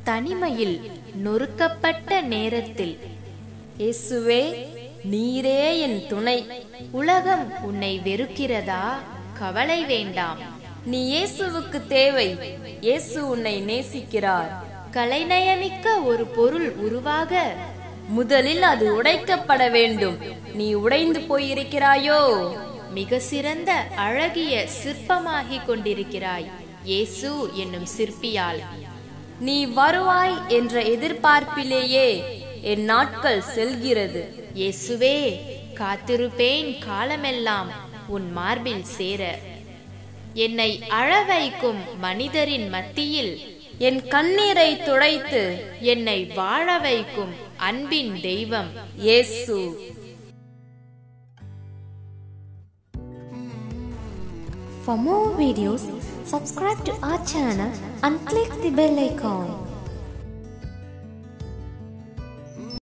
தனிமையில் நொறுக்கப்பட்ட நேரத்தில் இயேசுவே நீரே என் துணை உலகம் உன்னை வெறுக்கிறதா கவலை வேண்டாம் நீ இயேசுவுக்கு தேவை இயேசு உன்னை நேசிக்கிறார் கலைநயமிக்க ஒரு பொருள் உருவாக முதலில் அது உடைக்கப்பட வேண்டும் நீ உடைந்து போயிருக்கிறாயோ மிக சிறந்த அழகிய சிற்பமாகிக் கொண்டிருக்கிறாய் இயேசு என்னும் சிற்பியால் நீ வருவாய் என்ற எதிர்பார்ப்பிலேயே என் நாட்கள் செல்கிறது இயேசுவே காத்திருப்பேன் காலமெல்லாம் உன் மார்பில் சேர என்னை அழ வைக்கும் மனிதரின் மத்தியில் என் கண்ணீரை துடைத்து என்னை வாழ வைக்கும் அன்பின் தெய்வம் இயேசு For more videos, subscribe to our channel and click the bell icon.